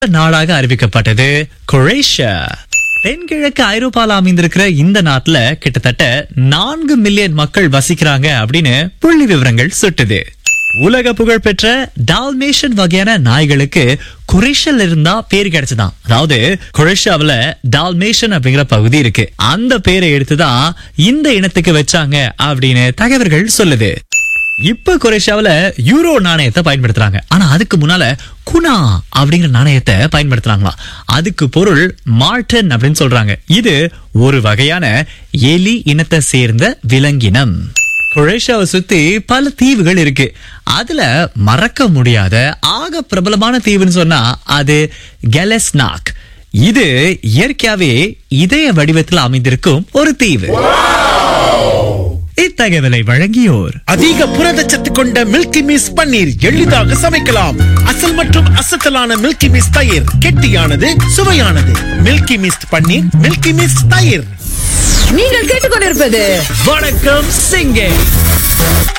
நாடாக அறிவிக்கப்பட்டது குரேஷியா தென்கிழக்கு ஐரோப்பால அமைந்திருக்கிற இந்த நாட்டுல கிட்டத்தட்ட நான்கு மில்லியன் மக்கள் வசிக்கிறாங்க அப்படின்னு புள்ளி விவரங்கள் சுட்டுது உலக புகழ்பெற்ற டால்மேஷன் வகையான நாய்களுக்கு குரேஷியால இருந்தா பேர் கிடைச்சதாம் அதாவது குரேஷியாவுல டால்மேஷன் அப்படிங்கிற பகுதி இருக்கு அந்த பேரை எடுத்துதான் இந்த இனத்துக்கு வச்சாங்க அப்படின்னு தகவல்கள் சொல்லுது இப்ப குரேஷியாவுல யூரோ நாணயத்தை பயன்படுத்துறாங்க ஆனா அதுக்கு முன்னால குணா அப்படிங்கிற நாணயத்தை பயன்படுத்துறாங்களாம் அதுக்கு பொருள் மார்டன் அப்படின்னு சொல்றாங்க இது ஒரு வகையான எலி இனத்தை சேர்ந்த விலங்கினம் குரேஷியாவை சுத்தி பல தீவுகள் இருக்கு அதுல மறக்க முடியாத ஆக பிரபலமான தீவுன்னு சொன்னா அது கெலஸ்நாக் இது இயற்கையாவே இதய வடிவத்தில் அமைந்திருக்கும் ஒரு தீவு இத்தகவலை வழங்கியோர் அதிக புரதச்சத்து கொண்ட மில்கி மிஸ் பன்னீர் எளிதாக சமைக்கலாம் அசல் மற்றும் அசத்தலான மில்கி மிஸ் தயிர் கெட்டியானது சுவையானது Milky Mist paneer Milky Mist தயிர் நீங்கள் கேட்டுக்கொண்டிருப்பது வணக்கம் சிங்கே